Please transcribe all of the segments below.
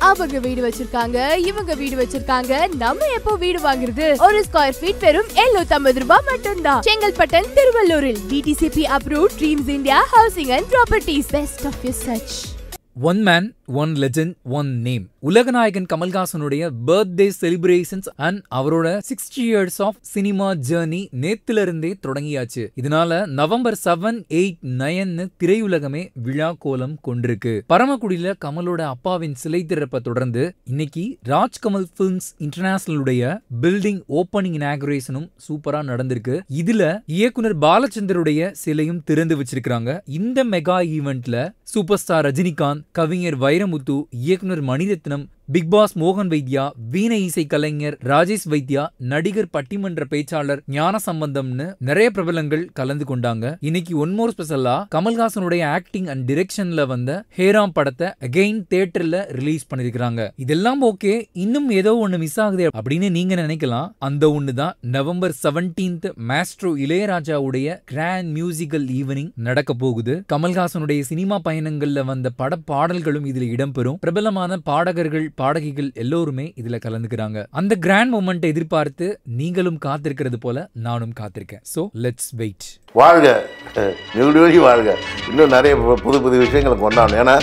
அவங்க வீடு வச்சிருக்காங்க இவங்க வீடு வச்சிருக்காங்க நம்ம எப்போ வீடு வாங்குறது ஒரு ஸ்கொயர் ஃபீட் வெறும் 750 ரூபாய் மட்டும்தான் செங்கல்பட்டன் திருவள்ளூரில் DTCP approve dreams India housing and properties best of your search one man one legend one name உலகநாயகன் கமல்ஹாசனுடைய பர்த்டே செலிப்ரேஷன்ஸ் அண்ட் அவரோட sixty years of cinema journey நேத்துல இருந்தே தொடங்கியாச்சு இதனால நவம்பர் செவன் எயிட் நயன்னு திரையுலகமே விழா கோலம் கொண்டிருக்கு பரமக்குடியில கமலோட அப்பாவின் சிலை திறப்பை தொடர்ந்து இன்னைக்கு ராஜ்கமல் பிலிம்ஸ் இன்டர்நேஷனலுடைய பில்டிங் ஓப்பனிங் இனாகுரேஷனும் சூப்பரா நடந்திருக்கு இதுல இயக்குனர் பாலச்சந்தருடைய சிலையும் திறந்து வச்சிருக்காங்க இந்த மெகா ஈவெண்ட்ல சூப்பர் ஸ்டார் ரஜினிகாந்த் கவிஞர் வைரமுத்து இயக்குனர் மணிரத்னம் பிக் பாஸ் மோகன் வைத்யா வீணை இசை கலைஞர் ராஜேஷ் வைத்யா நடிகர் பட்டிமன்ற பேச்சாளர் ஞான சம்பந்தம்னு நிறைய பிரபலங்கள் கலந்து கொண்டாங்க இன்னைக்கு ஒன் மோர் ஸ்பெஷலா கமல்ஹாசனுடைய ஆக்டிங் அண்ட் டிரெக்ஷன்ல வந்த ஹேராம் படத்தை அகைன் தியேட்டர்ல ரிலீஸ் பண்ணிருக்காங்க இதெல்லாம் ஓகே இன்னும் ஏதோ ஒண்ணு மிஸ் ஆகுது அப்படின்னு நீங்க நினைக்கலாம் அந்த ஒண்ணு தான் நவம்பர் செவன்டீன்த் மாஸ்ட்ரோ இளையராஜாவுடைய கிராண்ட் மியூசிக்கல் ஈவினிங் நடக்க போகுது கமல்ஹாசனுடைய சினிமா பயணங்கள்ல வந்த பட பாடல்களும் இதுல இடம்பெறும் பிரபலமான பாடகர்கள் பாடகிகள் எல்லோருமே இதுல கலந்துக்கிறாங்க அந்த கிராண்ட் மூமெண்ட் எதிர்பார்த்து நீங்களும் காத்திருக்கிறது போல நானும் காத்திருக்கேன் சோ லெட்ஸ் வெயிட் வாழ்க நெருடி வழி வாழ்க இன்னும் நிறைய பு- புது புது விஷயங்களை கொண்டாடணும் ஏன்னா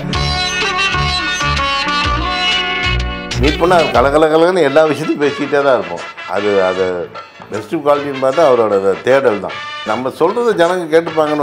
மீட் பண்ணால் கலகலகலன்னு எல்லா விஷயத்தையும் பேசிக்கிட்டே தான் இருப்போம் அது அது பெஸ்ட் குவாலிட்டின்னு பார்த்தா அவரோட தேடல் தான் நம்ம சொல்கிறத ஜனங்க கேட்டுப்பாங்கன்னு